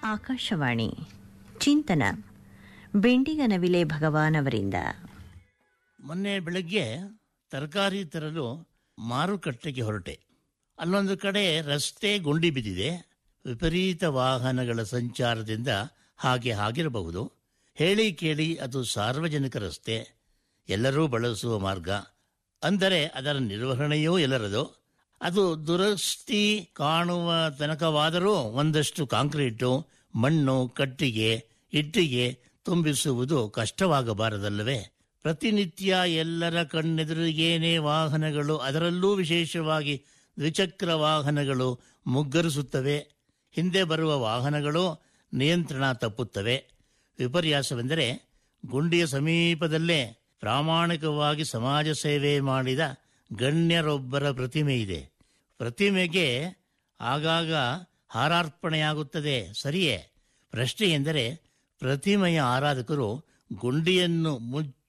ಆಕಾಶವಾಣಿ ಚಿಂತನ ಬೆಂಡಿಗನವಿಲೆ ಭಗವಾನ್ ಅವರಿಂದ ಮೊನ್ನೆ ಬೆಳಗ್ಗೆ ತರಕಾರಿ ತರಲು ಮಾರುಕಟ್ಟೆಗೆ ಹೊರಟೆ ಅಲ್ಲೊಂದು ಕಡೆ ರಸ್ತೆ ಗುಂಡಿ ಬಿದ್ದಿದೆ ವಿಪರೀತ ವಾಹನಗಳ ಸಂಚಾರದಿಂದ ಹಾಗೆ ಆಗಿರಬಹುದು ಹೇಳಿ ಕೇಳಿ ಅದು ಸಾರ್ವಜನಿಕ ರಸ್ತೆ ಎಲ್ಲರೂ ಬಳಸುವ ಮಾರ್ಗ ಅಂದರೆ ಅದರ ನಿರ್ವಹಣೆಯೂ ಎಲ್ಲರದು ಅದು ದುರಸ್ತಿ ಕಾಣುವ ತನಕವಾದರೂ ಒಂದಷ್ಟು ಕಾಂಕ್ರೀಟು ಮಣ್ಣು ಕಟ್ಟಿಗೆ ಇಟ್ಟಿಗೆ ತುಂಬಿಸುವುದು ಕಷ್ಟವಾಗಬಾರದಲ್ಲವೇ ಪ್ರತಿನಿತ್ಯ ಎಲ್ಲರ ಕಣ್ಣೆದುರಿಗೇನೇ ವಾಹನಗಳು ಅದರಲ್ಲೂ ವಿಶೇಷವಾಗಿ ದ್ವಿಚಕ್ರ ವಾಹನಗಳು ಮುಗ್ಗರಿಸುತ್ತವೆ ಹಿಂದೆ ಬರುವ ವಾಹನಗಳು ನಿಯಂತ್ರಣ ತಪ್ಪುತ್ತವೆ ವಿಪರ್ಯಾಸವೆಂದರೆ ಗುಂಡಿಯ ಸಮೀಪದಲ್ಲೇ ಪ್ರಾಮಾಣಿಕವಾಗಿ ಸಮಾಜ ಸೇವೆ ಮಾಡಿದ ಗಣ್ಯರೊಬ್ಬರ ಪ್ರತಿಮೆ ಇದೆ ಪ್ರತಿಮೆಗೆ ಆಗಾಗ ಹಾರಾರ್ಪಣೆಯಾಗುತ್ತದೆ ಸರಿಯೇ ಪ್ರಶ್ನೆ ಎಂದರೆ ಪ್ರತಿಮೆಯ ಆರಾಧಕರು ಗುಂಡಿಯನ್ನು